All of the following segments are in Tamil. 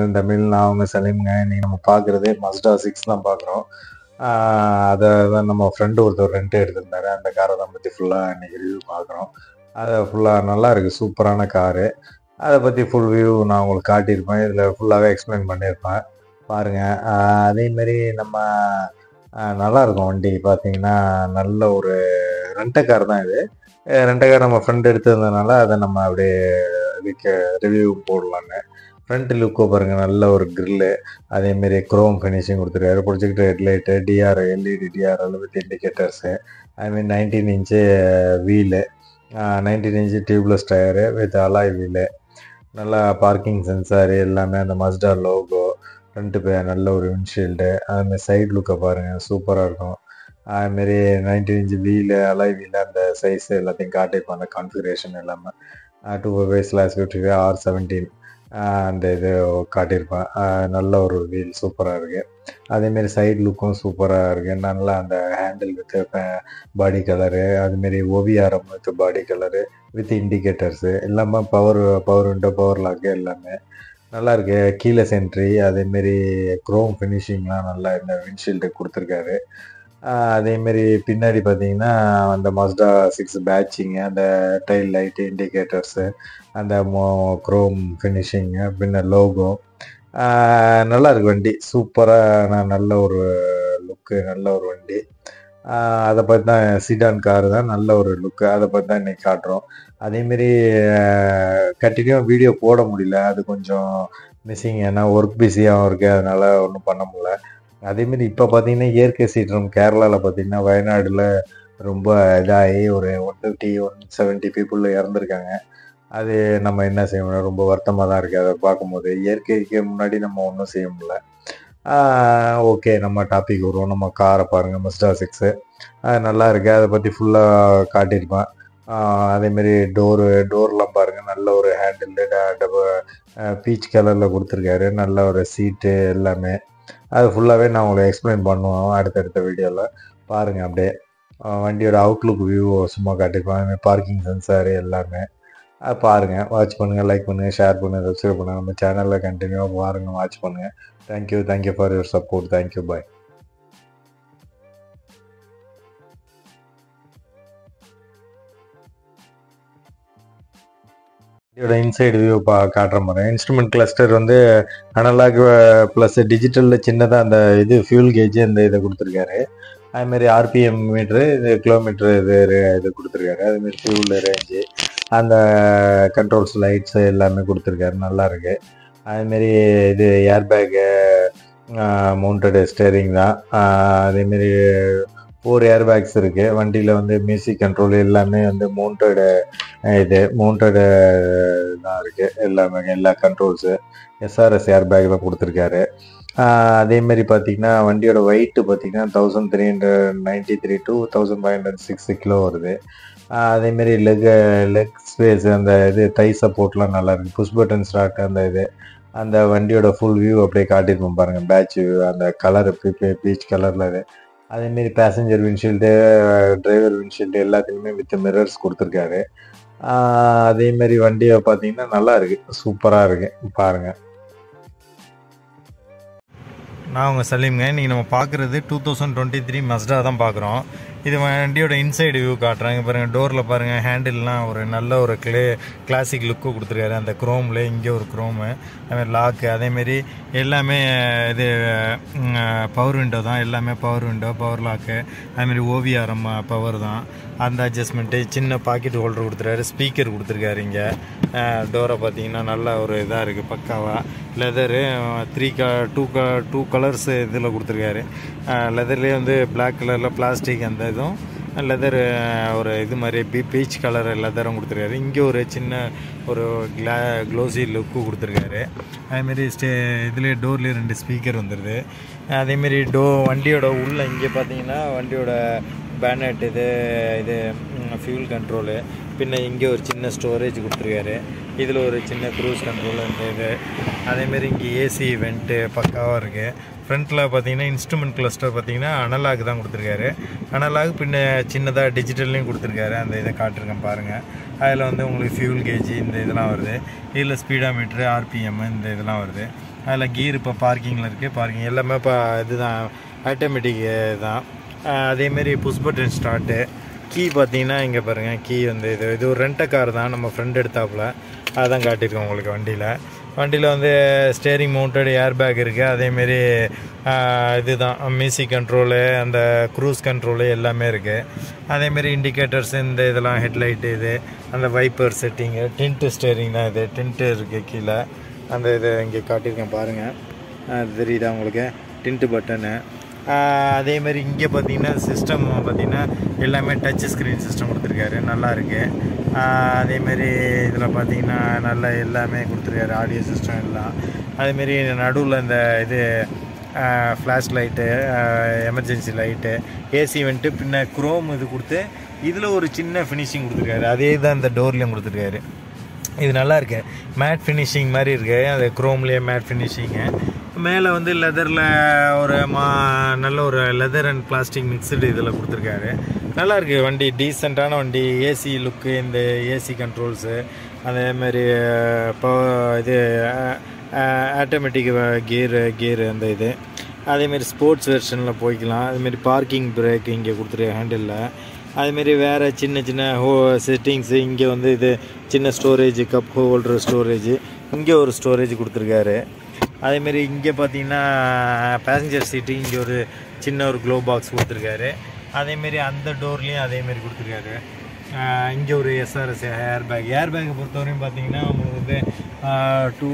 இன் தமிழ் நான் அவங்க சலீம்ங்க இன்னைக்கு நம்ம பார்க்குறதே மஸ்டா சிக்ஸ் தான் பார்க்குறோம் அதை தான் நம்ம ஃப்ரெண்டு ஒருத்தர் ரெண்ட் எடுத்திருந்தாரு அந்த காரை தான் பற்றி ஃபுல்லாக இன்னைக்கு ரிவ்யூ பார்க்குறோம் அதை ஃபுல்லாக நல்லா இருக்குது சூப்பரான காரு அதை பற்றி ஃபுல் வியூ நான் உங்களுக்கு காட்டியிருப்பேன் இதில் ஃபுல்லாகவே எக்ஸ்பிளைன் பண்ணியிருப்பேன் பாருங்கள் அதேமாரி நம்ம ஆஹ் நல்லா இருக்கும் வண்டி பார்த்தீங்கன்னா நல்ல ஒரு ரெண்டை கார் தான் இது ரெண்டை கார் நம்ம ஃப்ரெண்ட் எடுத்ததுனால அதை நம்ம அப்படியே இதுக்கு ரிவ்யூ போடலாங்க ஃப்ரண்ட் லுக்கோ பாருங்க நல்ல ஒரு கிரில்லு அதேமாரி குரோம் ஃபினிஷிங் கொடுத்துருக்காரு projector headlight DR LED DR with indicators அதுமாரி nineteen inch wheel nineteen inch tubeless tyre with alloy wheel நல்லா பார்க்கிங் சென்சார் எல்லாமே அந்த மஸ்டா லோகோ ஃப்ரண்ட்டு பே நல்ல ஒரு விண்ட்ஷீல்டு அதுமாரி சைடு லுக்கை பாருங்கள் சூப்பராக இருக்கும் அதுமாரி nineteen inch wheel alloy wheel அந்த சைஸ் எல்லாத்தையும் காட்டியிருப்போம் அந்த கான்ஃபிகரேஷன் எல்லாமே two five slash fifty five R seventeen அந்த இது காட்டியிருப்பேன் ஆஹ் நல்ல ஒரு வீல் சூப்பராக இருக்குது அதேமாரி சைடு லுக்கும் சூப்பராக இருக்குது நல்லா அந்த ஹேண்டில் வித் பாடி கலரு அதுமாரி ஓவியாரம் with body colour with indicators எல்லாமே power power window power lock எல்லாமே நல்லா இருக்கு கீழே சென்ட்ரி அதேமாரி க்ரோம் ஃபினிஷிங்லாம் நல்லா இந்த விண்ட்ஷீல்டு கொடுத்துருக்காரு ஆஹ் அதேமாரி பின்னாடி பார்த்தீங்கன்னா அந்த மஸ்டா சிக்ஸ் பேட்சிங்கு அந்த டைல் லைட் இண்டிகேட்டர்ஸு அந்த மோ க்ரோம் ஃபினிஷிங்கு பின்ன லோகோ நல்லா இருக்கு வண்டி சூப்பரான நல்ல ஒரு லுக்கு நல்ல ஒரு வண்டி ஆஹ் அதை பற்றி தான் சிடான் கார் தான் நல்ல ஒரு லுக்கு அதை பற்றி தான் இன்னைக்கு காட்டுறோம் அதேமாரி கண்டினியூவாக வீடியோ போட முடியல அது கொஞ்சம் மிஸ்ஸிங் ஏன்னா ஒர்க் பிஸியாகவும் இருக்குது அதனால ஒன்றும் பண்ண முடியல அதேமாரி இப்போ பார்த்தீங்கன்னா இயற்கை சீற்றம் கேரளாவில் பார்த்தீங்கன்னா வயநாடில் ரொம்ப இதாகி ஒரு one fifty one seventy people இறந்துருக்காங்க அது நம்ம என்ன செய்ய முடியும் ரொம்ப வருத்தமாக தான் இருக்குது அதை பார்க்கும்போது இயற்கைக்கு முன்னாடி நம்ம ஒன்றும் செய்ய முடியல ஓகே நம்ம டாபிக் வருவோம் நம்ம காரை பாருங்கள் மஸ்டா சிக்ஸு நல்லா இருக்குது அதை பற்றி ஃபுல்லாக காட்டியிருப்பேன் அதேமாரி டோரு டோர்லாம் பாருங்கள் நல்ல ஒரு ஹேண்டில் பீச் கலரில் கொடுத்துருக்காரு நல்ல ஒரு சீட்டு எல்லாமே அது ஃபுல்லாகவே நான் உங்களுக்கு எக்ஸ்பிளைன் பண்ணுவோம் அடுத்தடுத்த வீடியோவில் பாருங்கள் அப்படியே அஹ் வண்டியோட அவுட்லுக் வியூ சும்மா காட்டியிருப்பாங்க பார்க்கிங் சென்சார் எல்லாமே அது பாருங்கள் வாட்ச் பண்ணுங்கள் லைக் பண்ணுங்கள் ஷேர் பண்ணுங்கள் சப்ஸ்கிரைப் பண்ணுங்கள் நம்ம சேனலில் கண்டினியூவாக பாருங்கள் வாட்ச் பண்ணுங்கள் thank you thank you for your support thank you bye இதோட இன்சைடு வியூ பா காட்டுற மாதிரி இன்ஸ்ட்ருமெண்ட் கிளஸ்டர் வந்து அனலாக் ப்ளஸ் டிஜிட்டலில் சின்னதாக அந்த இது ஃபியூல் கேஜ் அந்த இதை கொடுத்துருக்காரு அதுமாரி ஆர்பிஎம் மீட்ரு இது கிலோமீட்ரு இது re- இது கொடுத்துருக்காரு அதுமாரி ஃபியூல் ரேஞ்சு அந்த கண்ட்ரோல்ஸ் லைட்ஸ் எல்லாமே கொடுத்துருக்காரு நல்லா இருக்கு அதுமாரி இது ஏர்பேக்கு மவுண்டடு ஸ்டேரிங் தான் ஆஹ் அதேமாரி ஃபோர் ஏர் பேக்ஸ் இருக்கு வண்டியில் வந்து மியூசிக் கண்ட்ரோல் எல்லாமே வந்து மவுண்டடு இது மவுண்டடு தான் இருக்கு எல்லாமே எல்லா கண்ட்ரோல்ஸு எஸ்ஆர்எஸ் ஏர் பேக்கில் கொடுத்துருக்காரு ஆஹ் அதே மாதிரி பார்த்தீங்கன்னா வண்டியோட வெயிட் பார்த்தீங்கன்னா thousand three hundred ninety three two thousand five hundred six kilo வருது ஆஹ் அதே மாதிரி லெக் லெக் ஸ்பேஸ் அந்த இது தை சப்போர்ட்லாம் நல்லா இருக்கு புஷ் பட்டன் ஸ்டார்ட் அந்த இது அந்த வண்டியோட ஃபுல் வியூ அப்படியே காட்டியிருப்போம் பாருங்க பேட்ச் வியூ அந்த கலர் பீச் கலர்ல இது அதேமாரி பேசஞ்சர் விண்ட்ஷீல்டு டிரைவர் விண்ட்ஷீல்டு எல்லாத்துக்குமே வித் மிரர்ஸ் கொடுத்துருக்காரு ஆஹ் அதே மாதிரி வண்டியை பார்த்தீங்கன்னா நல்லா இருக்கு சூப்பராக இருக்கு பாருங்க நான் உங்கள் சலீம்ங்க இன்றைக்கி நம்ம பார்க்குறது two thousand twenty three Mazda தான் பார்க்குறோம் இது வண்டியோட இன்சைடு வியூ காட்டுறாங்க பாருங்கள் டோரில் பாருங்கள் ஹேண்டில்லாம் ஒரு நல்ல ஒரு கிளே கிளாசிக் லுக்கு கொடுத்துருக்காரு அந்த குரோமில் இங்கே ஒரு குரோமு அதுமாதிரி லாக்கு அதேமாரி எல்லாமே இது பவர் விண்டோ தான் எல்லாமே பவர் விண்டோ பவர் லாக்கு அதுமாரி ஓவிஆர்எம் பவர் தான் அந்த அட்ஜஸ்ட்மெண்ட்டு சின்ன பாக்கெட் ஹோல்டர் கொடுத்துருக்காரு ஸ்பீக்கர் கொடுத்துருக்காரு இங்கே டோரை பார்த்தீங்கன்னா நல்ல ஒரு இதாக இருக்குது பக்காவாக லெதரு த்ரீ க டூ க டூ கலர்ஸ் இதில் கொடுத்துருக்காரு லெதர்லேயே வந்து Black கலரில் பிளாஸ்டிக் அந்த இதுவும் லெதர் ஒரு இது மாதிரி பீ பீச் கலர் லெதரும் கொடுத்துருக்காரு இங்கே ஒரு சின்ன ஒரு கிளா க்ளோசி லுக்கு கொடுத்துருக்காரு அதேமாரி ஸ்டே இதுலேயே டோர்லேயே ரெண்டு ஸ்பீக்கர் வந்துடுது அதேமாரி டோ வண்டியோட உள்ள இங்கே பார்த்தீங்கன்னா வண்டியோட பேனட் இது இது ஃபியூல் கண்ட்ரோலு பின்ன இங்கே ஒரு சின்ன ஸ்டோரேஜ் கொடுத்துருக்காரு இதில் ஒரு சின்ன க்ரூஸ் கண்ட்ரோல் இந்த இது அதேமாரி இங்கே ஏசி வெண்ட்டு பக்காவாக இருக்குது ஃப்ரண்ட்டில் பார்த்தீங்கன்னா இன்ஸ்ட்ருமெண்ட் கிளஸ்டர் பார்த்தீங்கன்னா அனலாக் தான் கொடுத்துருக்காரு அனலாக் பின்ன சின்னதாக டிஜிட்டல்லையும் கொடுத்துருக்காரு அந்த இதை காட்டிருக்கேன் பாருங்கள் அதில் வந்து உங்களுக்கு ஃபியூல் கேஜ் இந்த இதெல்லாம் வருது இதில் ஸ்பீடாமீட்ரு ஆர்பிஎம் இந்த இதெல்லாம் வருது அதில் கீர் இப்போ பார்க்கிங்கில் இருக்குது பார்க்கிங் எல்லாமே இப்போ இதுதான் ஆட்டோமேட்டிக் தான் ஆஹ் அதேமாரி புஷ் பட்டன் ஸ்டார்ட்டு கீ பார்த்தீங்கன்னா இங்கே பாருங்கள் கீ வந்து இது இது ஒரு ரெண்ட கார் தான் நம்ம ஃப்ரெண்ட் எடுத்தாப்புல அதான் காட்டியிருக்கோம் உங்களுக்கு வண்டியில் வண்டியில் வந்து ஸ்டேரிங் மவுண்டட் ஏர் பேக் இருக்குது அதேமாரி இதுதான் மியூசிக் கண்ட்ரோலு அந்த க்ரூஸ் கண்ட்ரோலு எல்லாமே இருக்குது அதேமாரி இண்டிகேட்டர்ஸ் இந்த இதெல்லாம் ஹெட்லைட்டு இது அந்த வைப்பர் செட்டிங்கு டின்ட்டு ஸ்டேரிங் தான் இது டின்ட்டு இருக்குது கீழே அந்த இது இங்கே காட்டியிருக்கேன் பாருங்கள் அது தெரியுதா உங்களுக்கு டின்ட்டு பட்டனு அதேமாரி இங்கே பார்த்தீங்கன்னா சிஸ்டம் பார்த்தீங்கன்னா எல்லாமே டச் ஸ்க்ரீன் சிஸ்டம் கொடுத்துருக்காரு நல்லா இருக்கு ஆஹ் அதேமாரி இதில் பார்த்தீங்கன்னா நல்லா எல்லாமே கொடுத்துருக்காரு ஆடியோ சிஸ்டம் எல்லாம் அதேமாரி நடுவில் இந்த இது flash light emergency light AC வந்துட்டு பின்ன குரோம் இது கொடுத்து இதில் ஒரு சின்ன ஃபினிஷிங் கொடுத்துருக்காரு அதே தான் இந்த டோர்லேயும் கொடுத்துருக்காரு இது நல்லா இருக்கு மேட் ஃபினிஷிங் மாதிரி இருக்கு அது குரோம்லேயே மேட் ஃபினிஷிங்கு மேலே வந்து லெதரில் ஒரு மா நல்ல ஒரு லெதர் அண்ட் பிளாஸ்டிக் மிக்சடு இதில் கொடுத்துருக்காரு நல்லா இருக்கு வண்டி டீசெண்டான வண்டி ஏசி லுக்கு இந்த ஏசி கண்ட்ரோல்ஸு அதேமாரி இப்போ இது ஆட்டோமேட்டிக் கியர் கியர் அந்த இது அதேமாரி ஸ்போர்ட்ஸ் வெர்ஷனில் போய்க்கலாம் அதுமாரி பார்க்கிங் பிரேக் இங்கே கொடுத்துருக்காங்க ஹேண்டிலில் அதுமாரி வேறு சின்ன சின்ன ஹோ செட்டிங்ஸு இங்கே வந்து இது சின்ன ஸ்டோரேஜ் கப் ஹோல்டர் ஸ்டோரேஜ் இங்கே ஒரு ஸ்டோரேஜ் கொடுத்துருக்காரு அதேமாரி இங்கே பார்த்தீங்கன்னா பேசஞ்சர் சீட்டு இங்கே ஒரு சின்ன ஒரு க்ளோ பாக்ஸ் கொடுத்துருக்காரு அதேமாரி அந்த டோர்லேயும் அதேமாரி கொடுத்துருக்காரு இங்கே ஒரு எஸ்ஆர்எஸ் ஏர் பேக் ஏர் பேக்கை பொறுத்தவரையும் பார்த்தீங்கன்னா உங்களுக்கு வந்து டூ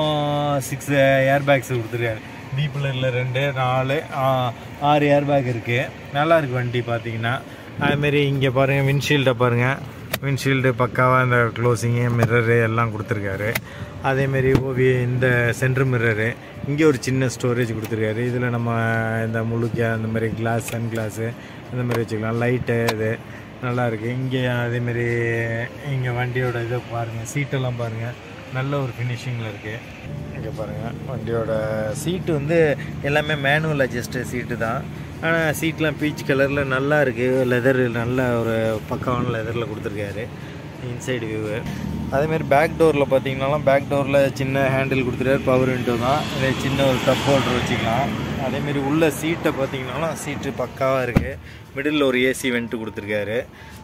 சிக்ஸ் ஏர் பேக்ஸ் கொடுத்துருக்காரு பி பில்லரில் ரெண்டு நாலு ஆ- ஆறு ஏர் பேக் இருக்குது நல்லா இருக்கு வண்டி பார்த்தீங்கன்னா அதுமாரி இங்கே பாருங்கள் விண்ட்ஷீல்டை பாருங்கள் விண்ட்ஷீல்டு பக்காவாக இந்த க்ளோசிங்கு மிரரு எல்லாம் கொடுத்துருக்காரு அதேமாரி ஓவி இந்த சென்டர் மிரரு இங்கே ஒரு சின்ன ஸ்டோரேஜ் கொடுத்துருக்காரு இதில் நம்ம இந்த முழுக்க அந்த மாதிரி கிளாஸ் சன் கிளாஸு இந்த மாதிரி வச்சுக்கலாம் லைட்டு இது நல்லா இருக்கு இங்கே அதேமாரி இங்கே வண்டியோட இதை பாருங்கள் சீட்டெல்லாம் பாருங்கள் நல்ல ஒரு ஃபினிஷிங்கில் இருக்குது இங்கே பாருங்கள் வண்டியோட சீட்டு வந்து எல்லாமே மேனுவல் அட்ஜஸ்ட் சீட்டு தான் ஆனால் சீட்லாம் பீச் கலரில் நல்லா இருக்குது லெதர் நல்ல ஒரு பக்காவான லெதரில் கொடுத்துருக்காரு இன்சைடு வியூவு அதேமாரி பேக் டோரில் பார்த்தீங்கன்னாலும் பேக் டோரில் சின்ன ஹேண்டில் கொடுத்துருக்காரு பவர் விண்டோ தான் இதே சின்ன ஒரு கப் ஹோல்டர் வச்சுக்கலாம் அதேமாரி உள்ள சீட்டை பார்த்தீங்கன்னாலும் சீட்டு பக்காவாக இருக்குது மிடில் ஒரு ஏசி வெண்ட்டு கொடுத்துருக்காரு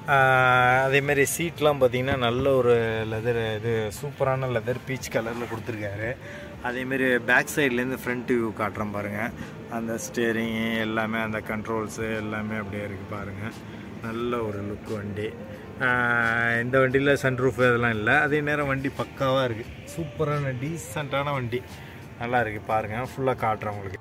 ஆஹ் அதேமாரி சீட்லாம் பார்த்தீங்கன்னா நல்ல ஒரு லெதர் இது சூப்பரான லெதர் பீச் கலரில் கொடுத்துருக்காரு அதேமாரி பேக் சைட்லேருந்து ஃப்ரண்ட் வியூ காட்டுறேன் பாருங்கள் அந்த ஸ்டேரிங்கு எல்லாமே அந்த கண்ட்ரோல்ஸு எல்லாமே அப்படியே இருக்குது பாருங்கள் நல்ல ஒரு லுக் வண்டி ஆஹ் இந்த வண்டியில் சன்ரூஃப் இதெல்லாம் இல்லை அதே நேரம் வண்டி பக்காவாக இருக்குது சூப்பரான டீசெண்டான வண்டி நல்லா இருக்குது பாருங்கள் ஃபுல்லாக காட்டுறேன் உங்களுக்கு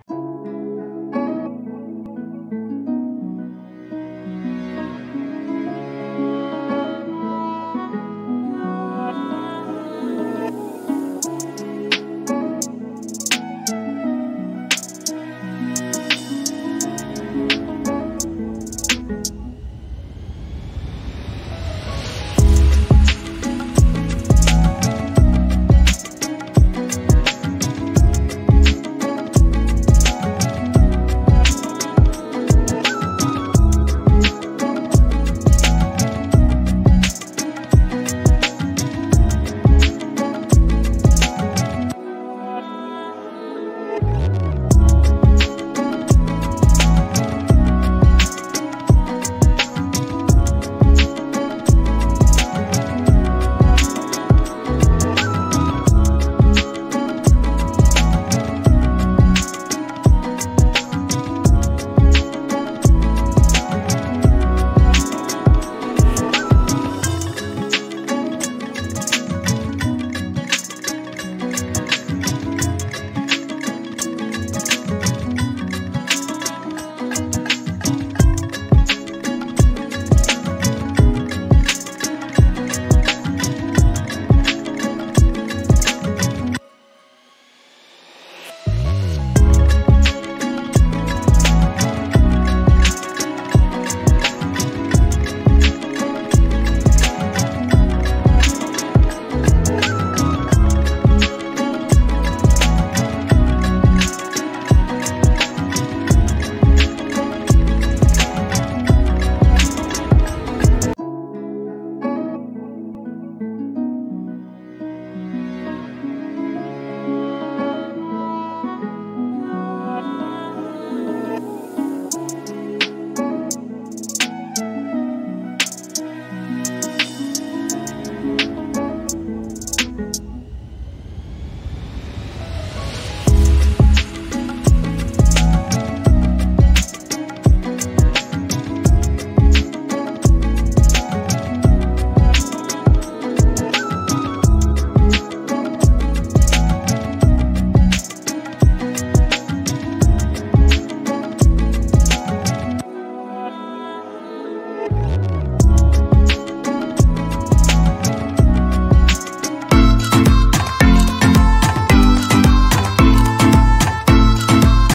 பார்க்கலாம்